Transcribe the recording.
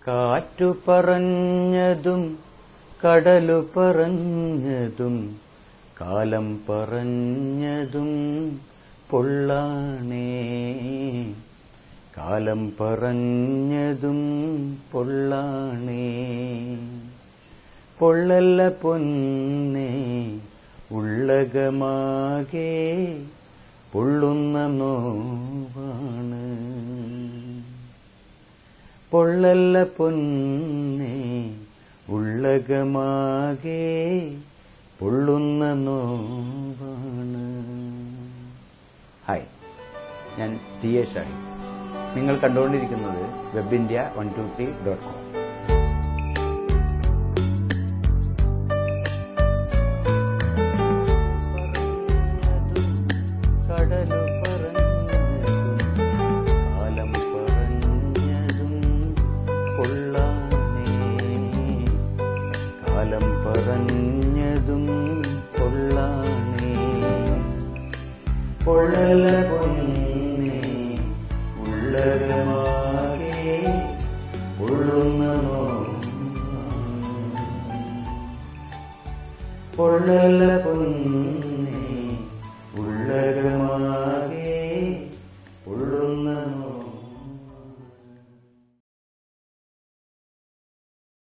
കാറ്റു പറഞ്ഞതും കടലു പറഞ്ഞതും കാലം പറഞ്ഞതും പൊള്ളാണേ കാലം പറഞ്ഞതും പൊള്ളാണേ പൊള്ളല്ല പൊന്നേ ഉള്ളകമാകെ പൊള്ളുന്ന നോവാണ് പൊള്ളല്ല പൊന്നേ ഉള്ളകമാകെ പൊള്ളുന്ന നോവാണ് ഹായ് ഞാൻ ടി എ ഷാഹി നിങ്ങൾ കണ്ടുകൊണ്ടിരിക്കുന്നത് web India one two three dot com കടലു പറഞ്ഞതും കാലം പറഞ്ഞതും കൊള്ളാനേ കാലം പറഞ്ഞതും കൊള്ളാനേ പൊള്ളല പൊന്നേ ഉള്ളകമാകെ ഉള്ളുന്ന പൊള്ളല പൊന്നേ